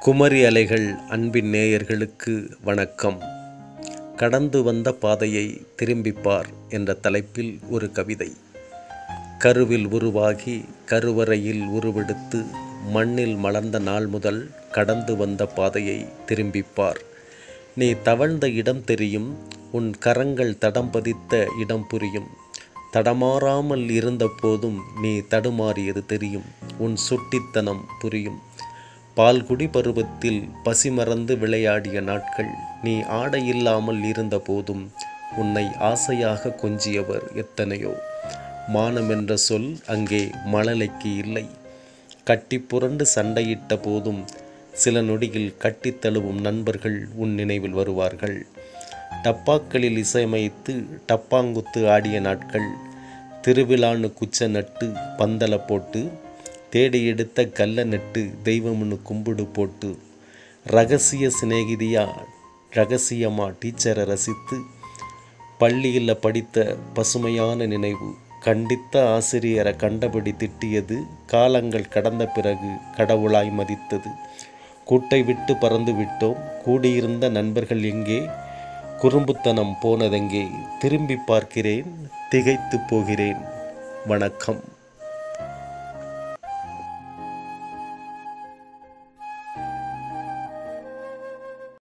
குமரி அலைகள் அன்பின் நேயர்களுக்கு வணக்கம் கடந்து வந்த பாதையை திரும்பிப் பார் என்ற தலைப்பில் ஒரு கவிதை கருவில் உருவாகி கருவறையில் உருவெடுத்து மண்ணில் மலர்ந்த நாள் முதல் கடந்து வந்த பாதையை திரும்பிப் பார் நீ தவழ்ந்த இடம் தெரியும் உன் கரங்கள் தடம் பதித்த இடம் புரியும் தடமாறாமல் இருந்த போதும் நீ தடுமாறியது தெரியும் உன் சுட்டித்தனம் புரியும் பால்குடி பருவத்தில் பசி மறந்து விளையாடிய நாட்கள் நீ ஆடை இல்லாமல் இருந்த போதும் உன்னை ஆசையாக கொஞ்சியவர் எத்தனையோ மானம் என்ற சொல் அங்கே மழலைக்கு இல்லை கட்டி புரண்டு சண்டையிட்ட போதும் சில நொடியில் கட்டித் தழுவும் நண்பர்கள் உன் நினைவில் வருவார்கள் டப்பாக்களில் இசையமைத்து டப்பாங்குத்து ஆடிய நாட்கள் திருவிழான்னு குச்ச நட்டு பந்தல போட்டு தேடி எடுத்த கல்ல நட்டு தெய்வம்னு கும்பிடு போட்டு ரகசிய சிநேகிதியா ரகசியமா டீச்சரை ரசித்து பள்ளியில் படித்த பசுமையான நினைவு கண்டித்த ஆசிரியரை கண்டபடி திட்டியது காலங்கள் கடந்த பிறகு கடவுளாய் மதித்தது கூட்டை விட்டு பறந்து விட்டோம் கூடியிருந்த நண்பர்கள் எங்கே குறும்புத்தனம் போனதெங்கே திரும்பி பார்க்கிறேன் திகைத்து போகிறேன் வணக்கம்